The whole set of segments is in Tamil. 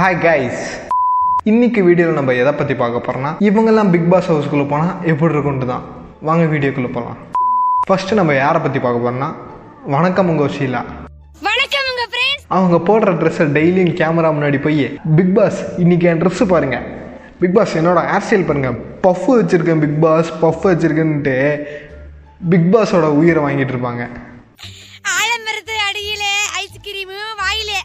ஹாய் கைஸ் இன்னைக்கு வீடியோவில் நம்ம எதை பற்றி பார்க்க போகிறோம்னா இவங்கெல்லாம் பிக் பாஸ் ஹவுஸ்க்குள்ளே போனால் எப்படி இருக்கும்ட்டு தான் வாங்க வீடியோக்குள்ளே போகலாம் ஃபஸ்ட்டு நம்ம யாரை பற்றி பார்க்க போகிறோம்னா வணக்கம் உங்கள் ஷீலா வணக்கம் உங்க ஃப்ரெண்ட்ஸ் அவங்க போடுற ட்ரெஸ்ஸை டெய்லியும் கேமரா முன்னாடி போய் பிக் பாஸ் இன்னைக்கு என் ட்ரெஸ்ஸு பாருங்க பிக் பாஸ் என்னோட ஹேர் ஸ்டைல் பாருங்க பஃப் வச்சுருக்கேன் பிக் பாஸ் பஃப் வச்சுருக்கேன்ட்டு பிக் பாஸோட உயிரை வாங்கிட்டு இருப்பாங்க ஆலமரத்து அடியிலே ஐஸ்கிரீமு வாயிலே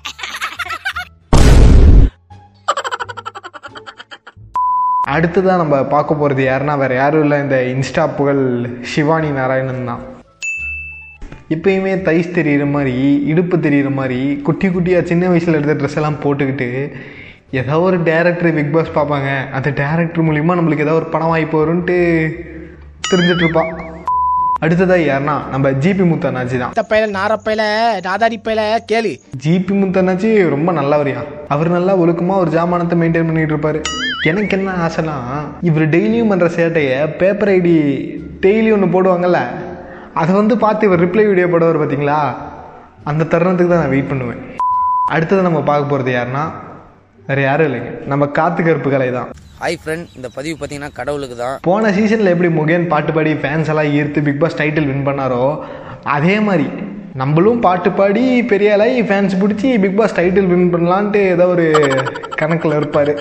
அடுத்ததான் நம்ம பார்க்க போகிறது யாருன்னா வேறு யாரும் இல்லை இந்த இன்ஸ்டா புகழ் சிவானி நாராயணன் தான் இப்பயுமே தைஸ் தெரிகிற மாதிரி இடுப்பு தெரிகிற மாதிரி குட்டி குட்டியாக சின்ன வயசில் எடுத்த ட்ரெஸ் எல்லாம் போட்டுக்கிட்டு ஏதோ ஒரு டேரக்டர் பிக் பாஸ் பார்ப்பாங்க அந்த டேரக்டர் மூலிமா நம்மளுக்கு ஏதோ ஒரு பணம் வாய்ப்பு வரும்ன்ட்டு தெரிஞ்சிட்டு இருப்பா அடுத்ததாக யாருன்னா நம்ம ஜிபி முத்தண்ணாச்சி தான் அத்த பையல நார பையல நாதாரி பையல கேளு ஜிபி முத்தண்ணாச்சி ரொம்ப நல்லவரியா அவர் நல்லா ஒழுக்கமாக ஒரு ஜாமானத்தை மெயின்டைன் பண்ணிட்டு இருப்பாரு எனக்கு என்ன ஆசைனா இவர் டெய்லியும் பண்ணுற சேட்டையை பேப்பர் ஐடி டெய்லி ஒன்று போடுவாங்கல்ல அதை வந்து பார்த்து இவர் ரிப்ளை வீடியோ போடுவார் பார்த்தீங்களா அந்த தருணத்துக்கு தான் நான் வெயிட் பண்ணுவேன் அடுத்தது நம்ம பார்க்க போகிறது யாருன்னா வேறு யாரும் இல்லைங்க நம்ம காத்து கருப்பு கலை தான் ஹாய் ஃப்ரெண்ட் இந்த பதிவு பார்த்தீங்கன்னா கடவுளுக்கு தான் போன சீசனில் எப்படி முகேன் பாட்டு பாடி ஃபேன்ஸ் எல்லாம் ஈர்த்து பிக் பாஸ் டைட்டில் வின் பண்ணாரோ அதே மாதிரி நம்மளும் பாட்டு பாடி பெரிய ஆளாகி ஃபேன்ஸ் பிடிச்சி பிக் பாஸ் டைட்டில் வின் பண்ணலான்ட்டு ஏதோ ஒரு கணக்கில் இருப்பார்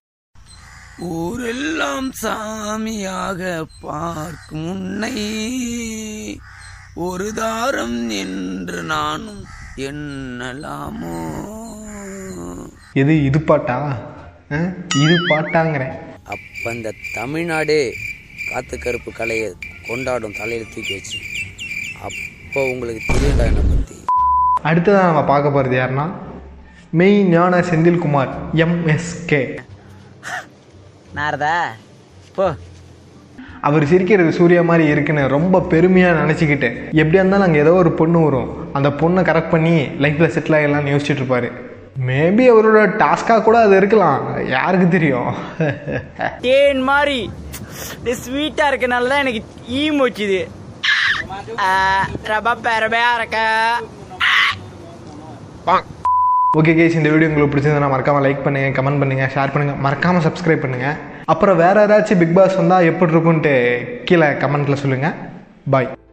ஊரெல்லாம் சாமியாக பார்க்கும் உன்னை ஒரு தாரம் என்று நானும் எண்ணலாமோ எது இது பாட்டா ஆ? இது பாட்டாங்கிறேன் அப்ப இந்த தமிழ்நாடே காத்து கருப்பு கலையை கொண்டாடும் தலையில தூக்கி வச்சு அப்போ உங்களுக்கு தெரியும்டா என்னை பற்றி அடுத்ததான் நம்ம பார்க்க போகிறது யாருன்னா மெய் ஞான செந்தில்குமார் எம்எஸ்கே நாரதா போ அவர் சிரிக்கிறது சூர்யா மாதிரி இருக்குன்னு ரொம்ப பெருமையாக நினச்சிக்கிட்டு எப்படியா இருந்தாலும் அங்கே ஏதோ ஒரு பொண்ணு வரும் அந்த பொண்ணை கரெக்ட் பண்ணி லைஃப்பில் செட்டில் ஆகிடலாம்னு யோசிச்சுட்டு இருப்பாரு மேபி அவரோட டாஸ்காக கூட அது இருக்கலாம் யாருக்கு தெரியும் தேன் மாதிரி இது ஸ்வீட்டா இருக்கனால தான் எனக்கு ஈ மூச்சுது ஆ, ரொம்ப பெருமையா இருக்க ஓகே கேஸ் இந்த வீடியோ உங்களுக்கு பிடிச்சிருந்தா மறக்காமல் லைக் பண்ணுங்கள் கமெண்ட் பண்ணுங்கள் ஷேர் பண்ணுங்கள் மறக்காமல் சப்ஸ்கிரைப் பண்ணுங்கள் அப்புறம் வேறு ஏதாச்சும் பிக் பாஸ் வந்தால் எப்படி இருக்கும்ன்ட்டு கீழே கமெண்ட்டில் சொல்லுங்கள் பாய்